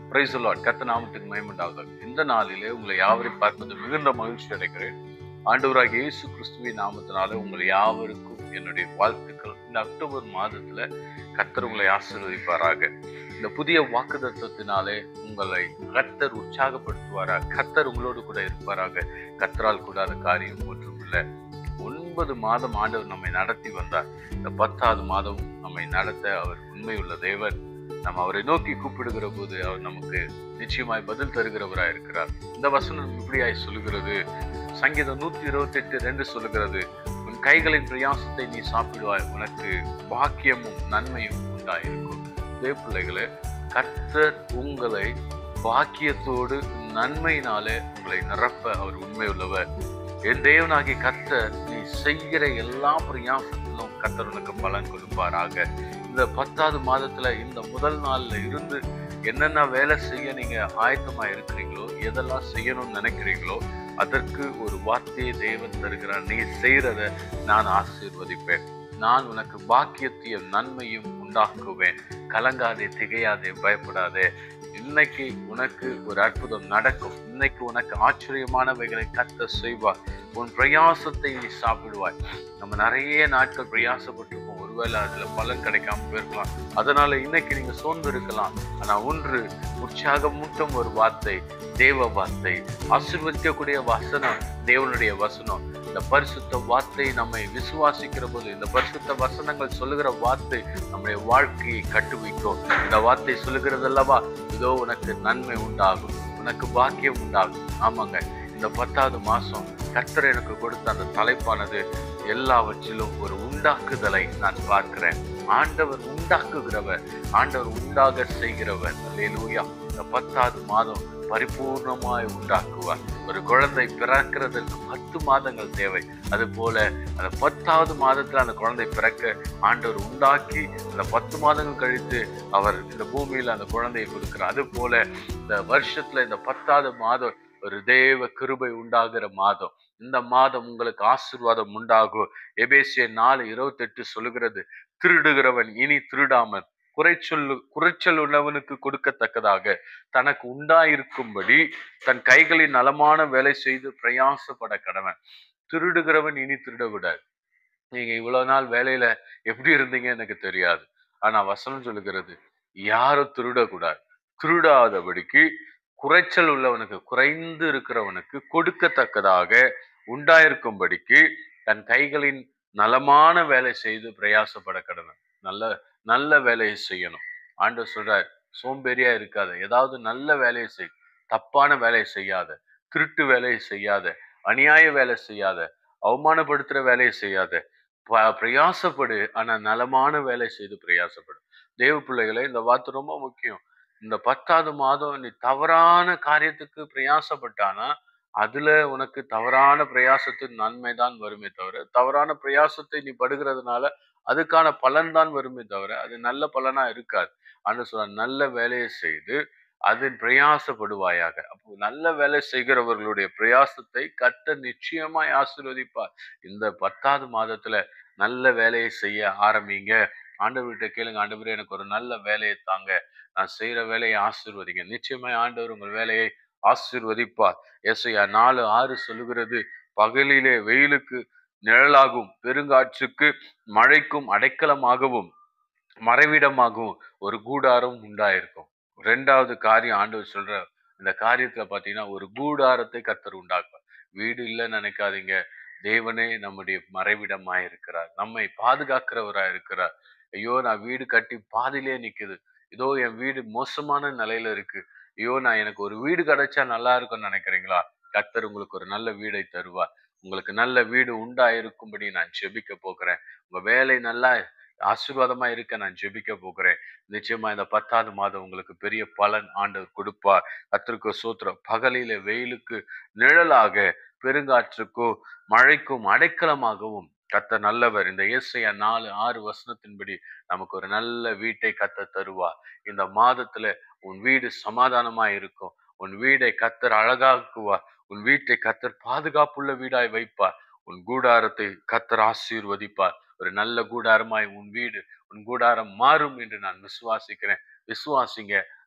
price Lord கத்த நாமத்துக்கு மயமுண்டாவதாக இந்த நாளிலே உங்களை யாவரையும் பார்ப்பது மிகுந்த மகிழ்ச்சி அடைகிறேன் ஆண்டவராகிய இயேசு கிறிஸ்துவின் நாமத்தினால உங்கள் யாவருக்கும் என்னுடைய வாழ்த்துக்கள் இந்த அக்டோபர் மாதத்துல கத்தர் உங்களை ஆசீர்வதிப்பாராக இந்த புதிய வாக்குதத்தத்தினாலே உங்களை கத்தர் உற்சாகப்படுத்துவாராக கத்தர் உங்களோடு கூட இருப்பாராக கத்தரால் கூடாத காரியம் ஒன்றும் இல்லை ஒன்பது மாதம் ஆண்டவர் நம்மை நடத்தி வந்தார் இந்த பத்தாவது மாதம் நம்மை நடத்த அவர் உண்மையுள்ள தேவன் நம்ம அவரை நோக்கி கூப்பிடுகிற போது அவர் நமக்கு நிச்சயமாய் பதில் தருகிறவராய் இருக்கிறார் இந்த வசனம் இப்படியாய் சொல்லுகிறது சங்கீதம் நூத்தி இருபத்தி எட்டு ரெண்டு சொல்லுகிறது உன் கைகளின் பிரயாசத்தை நீ சாப்பிடுவாய் உனக்கு பாக்கியமும் நன்மையும் உண்டாயிருக்கும் இதே பிள்ளைகளே கர்த்தர் உங்களை பாக்கியத்தோடு நன்மையினாலே உங்களை நிரப்ப அவர் உண்மை உள்ளவர் என் தேவனாகி கர்த்தர் நீ செய்கிற எல்லா பிரயாசத்திலும் கர்த்தர் உனக்கு பலன் கொடுப்பாராக இந்த பத்தாவது மாதத்துல இந்த முதல் நாள்ல இருந்து என்னென்ன வேலை செய்ய நீங்க ஆயத்தமா இருக்கிறீங்களோ எதெல்லாம் செய்யணும்னு நினைக்கிறீங்களோ அதற்கு ஒரு வார்த்தையை தேவன் தருகிறார் நீ செய்யறத நான் ஆசீர்வதிப்பேன் நான் உனக்கு பாக்கியத்தையும் நன்மையும் உண்டாக்குவேன் கலங்காதே திகையாதே பயப்படாதே இன்னைக்கு உனக்கு ஒரு அற்புதம் நடக்கும் இன்னைக்கு உனக்கு ஆச்சரியமானவைகளை கத்த செய்வார் உன் பிரயாசத்தை நீ சாப்பிடுவாய் நம்ம நிறைய நாட்கள் பிரயாசப்பட்டிருப்போம் ஒருவேளை அதுல பலன் கிடைக்காம போயிருக்கலாம் அதனால இன்னைக்கு நீங்க சோர்ந்து இருக்கலாம் ஆனா ஒன்று உற்சாகமூட்டும் ஒரு வார்த்தை தேவ வார்த்தை ஆசிர்வதிக்கக்கூடிய வசனம் தேவனுடைய வசனம் இந்த பரிசுத்த வார்த்தை நம்மை விசுவாசிக்கிற போது இந்த பரிசுத்த வசனங்கள் சொல்லுகிற வார்த்தை நம்முடைய வாழ்க்கையை கட்டுவிக்கும் இந்த வார்த்தை சொல்லுகிறது அல்லவா இதோ உனக்கு நன்மை உண்டாகும் உனக்கு பாக்கியம் உண்டாகும் ஆமாங்க இந்த பத்தாவது மாசம் கர்த்தர் எனக்கு கொடுத்த அந்த தலைப்பானது எல்லாவற்றிலும் ஒரு உண்டாக்குதலை நான் பார்க்கிறேன் ஆண்டவர் உண்டாக்குகிறவர் ஆண்டவர் உண்டாக செய்கிறவர் அல்லேலூயா இந்த பத்தாவது மாதம் பரிபூர்ணமாய் உண்டாக்குவார் ஒரு குழந்தை பிறக்கிறதுக்கு பத்து மாதங்கள் தேவை அது போல அந்த பத்தாவது மாதத்துல அந்த குழந்தை பிறக்க ஆண்டவர் உண்டாக்கி அந்த பத்து மாதங்கள் கழித்து அவர் இந்த பூமியில அந்த குழந்தையை கொடுக்கிறார் அது போல இந்த வருஷத்துல இந்த பத்தாவது மாதம் ஒரு தேவ கிருபை உண்டாகிற மாதம் இந்த மாதம் உங்களுக்கு ஆசீர்வாதம் உண்டாகும் எபேசிய நாலு இருபத்தெட்டு சொல்லுகிறது திருடுகிறவன் இனி திருடாமல் குறைச்சொல் குறைச்சல் உள்ளவனுக்கு கொடுக்கத்தக்கதாக தனக்கு உண்டாயிருக்கும்படி தன் கைகளின் நலமான வேலை செய்து பிரயாசப்பட கடவன் திருடுகிறவன் இனி திருட விடாது நீங்க இவ்வளவு நாள் வேலையில எப்படி இருந்தீங்க எனக்கு தெரியாது ஆனா வசனம் சொல்லுகிறது யாரும் திருடக்கூடாது திருடாதபடிக்கு குறைச்சல் உள்ளவனுக்கு குறைந்து இருக்கிறவனுக்கு கொடுக்கத்தக்கதாக உண்டாயிருக்கும்படிக்கு தன் கைகளின் நலமான வேலை செய்து பிரயாசப்பட கடவன் நல்ல நல்ல வேலையை செய்யணும் ஆண்டவர் சொல்றார் சோம்பேறியா இருக்காத ஏதாவது நல்ல வேலையை செய் தப்பான வேலையை செய்யாத திருட்டு வேலையை செய்யாத அநியாய வேலை செய்யாத அவமானப்படுத்துற வேலையை செய்யாத ப- பிரயாசப்படு ஆனா நலமான வேலை செய்து பிரயாசப்படு தேவ பிள்ளைகளே இந்த வார்த்தை ரொம்ப முக்கியம் இந்த பத்தாவது மாதம் நீ தவறான காரியத்துக்கு பிரயாசப்பட்டானா அதுல உனக்கு தவறான பிரயாசத்தின் நன்மை தான் வருமே தவிர தவறான பிரயாசத்தை நீ படுகிறதுனால அதுக்கான பலன் தான் வருமே தவிர அது நல்ல பலனா இருக்காது ஆண்டு சொல்ற நல்ல வேலையை செய்து அதில் பிரயாசப்படுவாயாக அப்போ நல்ல வேலை செய்கிறவர்களுடைய பிரயாசத்தை கத்த நிச்சயமாய் ஆசீர்வதிப்பார் இந்த பத்தாவது மாதத்துல நல்ல வேலையை செய்ய ஆரம்பிங்க ஆண்டவர்கிட்ட கேளுங்க ஆண்டவரே எனக்கு ஒரு நல்ல வேலையை தாங்க நான் செய்யற வேலையை ஆசீர்வதிங்க நிச்சயமாய் ஆண்டவர் உங்கள் வேலையை ஆசீர்வதிப்பார் எஸ்ஐயா நாலு ஆறு சொல்லுகிறது பகலிலே வெயிலுக்கு நிழலாகும் பெருங்காற்றுக்கு மழைக்கும் அடைக்கலமாகவும் மறைவிடமாகவும் ஒரு கூடாரம் உண்டாயிருக்கும் ரெண்டாவது காரியம் ஆண்டவர் சொல்ற இந்த காரியத்துல பாத்தீங்கன்னா ஒரு கூடாரத்தை கத்தர் உண்டாக்குவார் வீடு இல்லைன்னு நினைக்காதீங்க தேவனே நம்முடைய மறைவிடமாய் இருக்கிறார் நம்மை பாதுகாக்கிறவராய் இருக்கிறார் ஐயோ நான் வீடு கட்டி பாதியிலே நிக்குது இதோ என் வீடு மோசமான நிலையில இருக்கு ஐயோ நான் எனக்கு ஒரு வீடு கிடைச்சா நல்லா இருக்கும்னு நினைக்கிறீங்களா கர்த்தர் உங்களுக்கு ஒரு நல்ல வீடை தருவார் உங்களுக்கு நல்ல வீடு உண்டாயிருக்கும்படி நான் ஜெபிக்க போகிறேன் உங்க வேலை நல்லா ஆசீர்வாதமா இருக்க நான் ஜெபிக்க போகிறேன் நிச்சயமா இந்த பத்தாவது மாதம் உங்களுக்கு பெரிய பலன் ஆண்டவர் கொடுப்பார் கத்திற்கு சூத்திரம் பகலிலே வெயிலுக்கு நிழலாக பெருங்காற்றுக்கோ மழைக்கும் அடைக்கலமாகவும் கத்த நல்லவர் இந்த இயேசையா நாலு ஆறு வசனத்தின்படி நமக்கு ஒரு நல்ல வீட்டை கத்த தருவார் இந்த மாதத்துல உன் வீடு சமாதானமா இருக்கும் உன் வீடை கத்தர் அழகாக்குவார் உன் வீட்டை கத்தர் பாதுகாப்புள்ள வீடாய் வைப்பார் உன் கூடாரத்தை கத்தர் ஆசீர்வதிப்பார் ஒரு நல்ல கூடாரமாய் உன் வீடு உன் கூடாரம் மாறும் என்று நான் விசுவாசிக்கிறேன் விசுவாசிங்க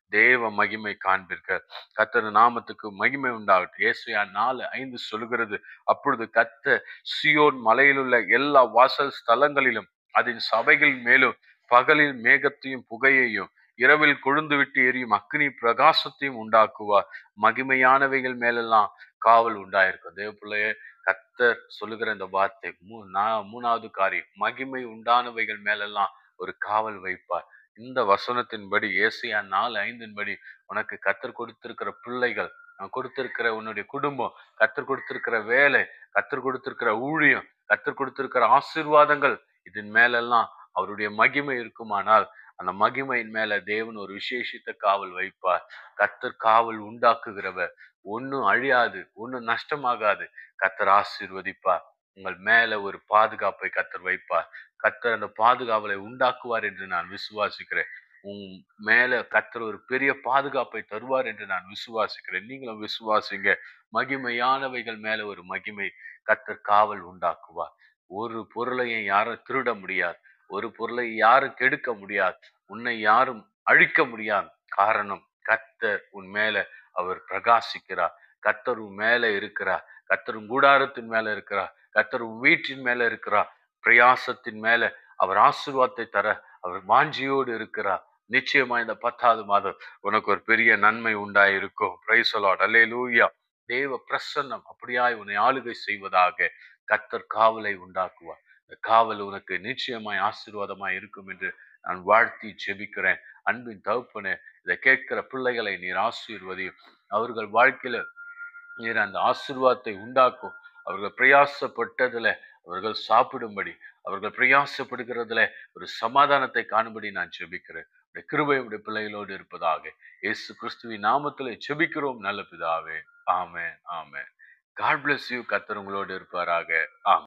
தேவ மகிமை காண்பீர்கள் கத்தர் நாமத்துக்கு மகிமை உண்டாகட்டும் ஏசுயா நாலு ஐந்து சொல்லுகிறது அப்பொழுது கத்த சியோன் மலையிலுள்ள எல்லா வாசல் ஸ்தலங்களிலும் அதன் சபைகள் மேலும் பகலில் மேகத்தையும் புகையையும் இரவில் கொழுந்து விட்டு எரியும் அக்னி பிரகாசத்தையும் உண்டாக்குவார் மகிமையானவைகள் மேலெல்லாம் காவல் உண்டாயிருக்கும் தேவ பிள்ளையே கத்தர் சொல்லுகிற இந்த வார்த்தை மூ நா- மூணாவது காரியம் மகிமை உண்டானவைகள் மேலெல்லாம் ஒரு காவல் வைப்பார் இந்த வசனத்தின்படி ஏசியா நாலு ஐந்தின்படி உனக்கு கத்தர் கொடுத்திருக்கிற பிள்ளைகள் அவன் கொடுத்திருக்கிற உன்னுடைய குடும்பம் கத்தர் கொடுத்திருக்கிற வேலை கத்தர் கொடுத்திருக்கிற ஊழியம் கத்தர் கொடுத்திருக்கிற ஆசீர்வாதங்கள் இதன் மேலெல்லாம் அவருடைய மகிமை இருக்குமானால் அந்த மகிமையின் மேல தேவன் ஒரு விசேஷித்த காவல் வைப்பார் கத்தர் காவல் உண்டாக்குகிறவர் ஒன்றும் அழியாது ஒன்றும் நஷ்டமாகாது கத்தர் ஆசீர்வதிப்பார் உங்கள் மேல ஒரு பாதுகாப்பை கத்தர் வைப்பார் கத்தர் அந்த பாதுகாவலை உண்டாக்குவார் என்று நான் விசுவாசிக்கிறேன் உன் மேல கத்தர் ஒரு பெரிய பாதுகாப்பை தருவார் என்று நான் விசுவாசிக்கிறேன் நீங்களும் விசுவாசிங்க மகிமையானவைகள் மேல ஒரு மகிமை கத்தர் காவல் உண்டாக்குவார் ஒரு பொருளையும் யாரும் திருட முடியாது ஒரு பொருளை யாரும் கெடுக்க முடியாது உன்னை யாரும் அழிக்க முடியாது காரணம் கத்தர் உன் மேல அவர் பிரகாசிக்கிறார் கத்தர் உன் மேல இருக்கிறார் கத்தர் உன் கூடாரத்தின் மேல இருக்கிறார் கத்தர் உன் வீட்டின் மேல இருக்கிறார் பிரயாசத்தின் மேல அவர் ஆசீர்வாதத்தை தர அவர் வாஞ்சியோடு இருக்கிறார் நிச்சயமா இந்த பத்தாவது மாதம் உனக்கு ஒரு பெரிய நன்மை உண்டாயிருக்கும் பிரைசலாட் அல்லே லூயா தேவ பிரசன்னம் அப்படியாய் உன்னை ஆளுகை செய்வதாக கத்தர் காவலை உண்டாக்குவார் இந்த காவல் உனக்கு நிச்சயமாய் ஆசீர்வாதமாய் இருக்கும் என்று நான் வாழ்த்தி ஜெபிக்கிறேன் அன்பின் தகுப்பனே இதை கேட்கிற பிள்ளைகளை நீர் ஆசீர்வதியும் அவர்கள் வாழ்க்கையில நீர் அந்த ஆசீர்வாதத்தை உண்டாக்கும் அவர்கள் பிரயாசப்பட்டதுல அவர்கள் சாப்பிடும்படி அவர்கள் பிரயாசப்படுகிறதுல ஒரு சமாதானத்தை காணும்படி நான் ஜெபிக்கிறேன் உடைய கிருபை உடைய பிள்ளைகளோடு இருப்பதாக இயேசு கிறிஸ்துவின் நாமத்திலே ஜெபிக்கிறோம் நல்ல பிதாவே amen amen God bless you கத்தர் உங்களோடு இருப்பாராக ஆமென்